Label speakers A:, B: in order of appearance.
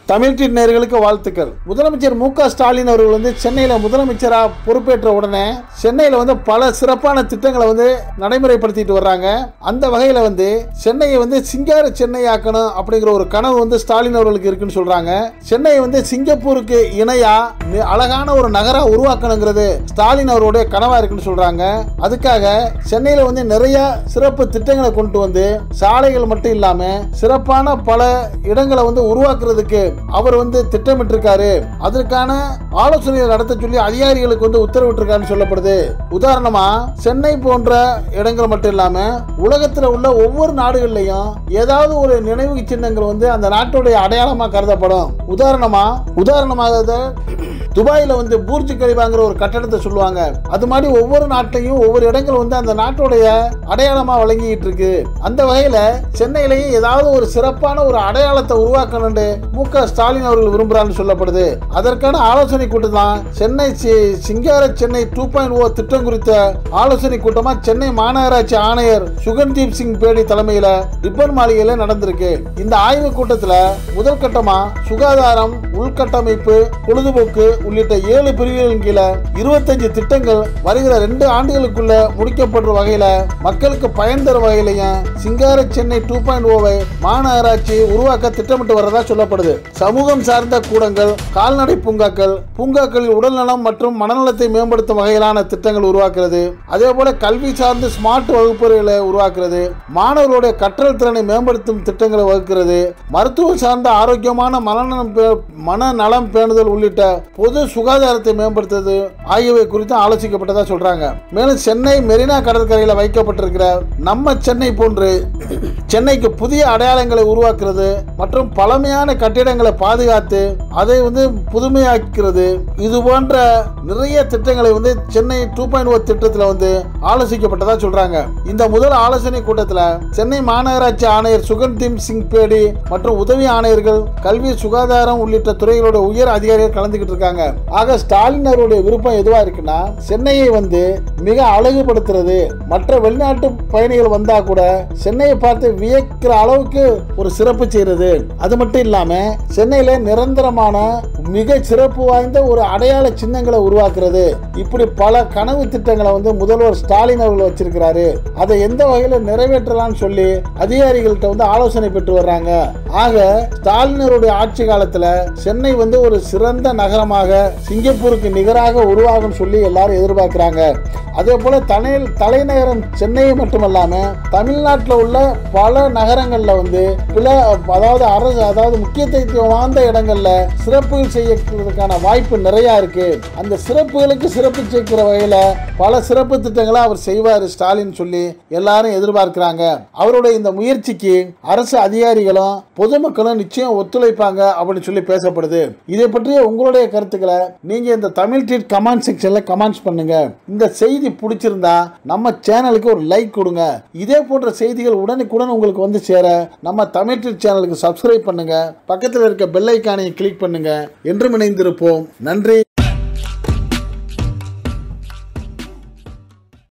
A: Tamil D நேயர்களுக்கு வாழ்த்துக்கள் முதலமைச்சர் மு க ஸ்டாலின் அவர்கள் வந்து சென்னையில முதலமைச்சரா பொறுப்பேற்ற உடனே சென்னையில வந்து பல சிறப்பான திட்டங்களை வந்து நடைமுறைப்படுத்திட்டு வர்றாங்க அந்த வகையில வந்து சென்னையை வந்து சிங்கார சென்னை ஆக்கணும் அப்படிங்கிற ஒரு கனவு வந்து ஸ்டாலின் அவர்களுக்கு இருக்குன்னு சொல்றாங்க சென்னையை வந்து சிங்கப்பூருக்கு இணையா மி- அழகான ஒரு நகரா உருவாக்கணுங்கிறது ஸ்டாலின் அவருடைய கனவா இருக்குன்னு சொல்றாங்க அதுக்காக சென்னையில வந்து நிறைய சிறப்பு திட்டங்களை கொண்டு வந்து சாலைகள் மட்டும் இல்லாம சிறப்பான பல இடங்களை வந்து உருவாக்குறதுக்கு அவர் வந்து திட்டமிட்டிருக்காரு அதற்கான ஆலோசனைகள் நடத்த சொல்லி அதிகாரிகளுக்கு வந்து உத்தரவிட்டிருக்காருன்னு சொல்லப்படுது உதாரணமா சென்னை போன்ற இடங்கள் மட்டும் இல்லாம உலகத்துல உள்ள ஒவ்வொரு நாடுகள்லயும் ஏதாவது ஒரு நினைவு சின்னங்கள் வந்து அந்த நாட்டுடைய அடையாளமா கருதப்படும் உதாரணமா உதாரணமாக இத துபாயில வந்து பூர்ஜ் கலிபாங்கிற ஒரு கட்டடத்தை சொல்லுவாங்க அது மாதிரி ஒவ்வொரு நாட்டையும் ஒவ்வொரு இடங்கள் வந்து அந்த நாட்டுடைய அடையாளமா வழங்கிட்டு இருக்கு அந்த வகையில சென்னையிலேயே ஏதாவது ஒரு சிறப்பான ஒரு அடையாளத்தை உருவாக்கணும்னு மு க ஸ்டாலின் அவர்கள் விரும்புறான்னு சொல்லப்படுது அதற்கான ஆலோசனை கூட்டம் தான் சென்னை சி- சிங்கார சென்னை டூ பாயிண்ட் ஓ திட்டம் குறித்த ஆலோசனை கூட்டமா சென்னை மாநகராட்சி ஆணையர் சுகன்தீப் சிங் பேடி தலைமையில ரிப்பன் மாளிகையில நடந்திருக்கு இந்த ஆய்வு கூட்டத்துல முதல் கட்டமா சுகாதாரம் உள்கட்டமைப்பு பொழுதுபோக்கு உள்ளிட்ட ஏழு பிரிவுகளின் கீழே இருபத்தஞ்சு திட்டங்கள் வருகிற ரெண்டு ஆண்டுகளுக்குள்ள முடிக்கப்படுற வகையில மக்களுக்கு பயன் தரும் வகையிலையும் சிங்கார சென்னை டூ பாயிண்ட் ஓவை மாநகராட்சி உருவாக்க திட்டமிட்டு வரதா சொல்லப்படுது சமூகம் சார்ந்த கூடங்கள் கால்நடை பூங்காக்கள் பூங்காக்களில் உடல்நலம் மற்றும் மனநலத்தை மேம்படுத்தும் வகையிலான திட்டங்கள் உருவாக்குறது அதே போல கல்வி சார்ந்து ஸ்மார்ட் வகுப்பறைகளை உருவாக்குறது மாணவர்களுடைய கற்றல் திறனை மேம்படுத்தும் திட்டங்களை வகுக்கிறது மருத்துவம் சார்ந்த ஆரோக்கியமான மனநலம் பே- மனநலம் பேணுதல் உள்ளிட்ட பொது சுகாதாரத்தை மேம்படுத்துவது ஆகியவை குறித்து ஆலோசிக்கப்பட்டதா சொல்றாங்க மேலும் சென்னை மெரினா கடற்கரையில் வைக்கப்பட்டிருக்கிற நம்ம சென்னை போன்று சென்னைக்கு புதிய அடையாளங்களை உருவாக்குறது மற்றும் பழமையான கட்டிடங்களை பாதுகாத்து அதை வந்து புதுமையாக்கிறது இது போன்ற நிறைய திட்டங்களை வந்து சென்னை டூ பாயிண்ட் ஓ திட்டத்தில் வந்து ஆலோசிக்கப்பட்டதா சொல்றாங்க இந்த முதல் ஆலோசனை கூட்டத்தில் சென்னை மாநகராட்சி ஆணையர் சுகன்தீப் சிங் பேடி மற்றும் உதவி ஆணையர்கள் கல்வி சுகாதாரம் உள்ளிட்ட துறைகளோட உயர் அதிகாரிகள் கலந்துகிட்டு இருக்காங்க ஆக ஸ்டாலின் அவருடைய விருப்பம் எதுவா இருக்குன்னா சென்னையை வந்து மிக அழகுபடுத்துறது மற்ற வெளிநாட்டு பயணிகள் வந்தா கூட சென்னையை பார்த்து வியக்கிற அளவுக்கு ஒரு சிறப்பு செய்யறது அது மட்டும் இல்லாம சென்னையில நிரந்தரமான மிக சிறப்பு வாய்ந்த ஒரு அடையாள சின்னங்களை உருவாக்குறது இப்படி பல கனவு திட்டங்களை வந்து முதல்வர் ஸ்டாலின் அவர்கள் வச்சிருக்கிறாரு அதை எந்த வகையில நிறைவேற்றலாம்னு சொல்லி அதிகாரிகள்கிட்ட வந்து ஆலோசனை பெற்று வர்றாங்க ஆக ஸ்டாலினருடைய ஆட்சி காலத்துல சென்னை வந்து ஒரு சிறந்த நகரமாக சிங்கப்பூருக்கு நிகராக உருவாகும் சொல்லி எல்லாரும் எதிர்பார்க்கிறாங்க அதே போல தலை தலைநகரம் சென்னை மட்டுமல்லாம தமிழ்நாட்டில் உள்ள பல நகரங்கள்ல வந்து பிற அதாவது அரசு அதாவது முக்கியத்துவம் வாய்ந்த இடங்கள்ல சிறப்புகள் செய்யறதுக்கான வாய்ப்பு நிறைய இருக்கு அந்த சிறப்புகளுக்கு சிறப்பு சேர்க்கிற வகையில பல சிறப்பு திட்டங்களை அவர் செய்வார் ஸ்டாலின் சொல்லி எல்லாரும் எதிர்பார்க்கிறாங்க அவருடைய இந்த முயற்சிக்கு அரசு அதிகாரிகளும் பொதுமக்களும் நிச்சயம் ஒத்துழைப்பாங்க அப்படின்னு சொல்லி பேசப்படுது இதை பற்றிய உங்களுடைய கருத்துக்களை நீங்க இந்த தமிழ் ட்ரீட் கமெண்ட் செக்ஷன்ல கமெண்ட்ஸ் பண்ணுங்க இந்த செய்தி பிடிச்சிருந்தா நம்ம சேனலுக்கு ஒரு லைக் கொடுங்க இதே போன்ற செய்திகள் உடனுக்குடன் உங்களுக்கு வந்து சேர நம்ம தமிழ் ட்ரீட் சேனலுக்கு சப்ஸ்கிரைப் பண்ணுங்க பக்கத்தில் இருக்க பெல் ஐக்கானை கிளிக் பண்ணுங்க என்றும் இணைந்திருப்போம் நன்றி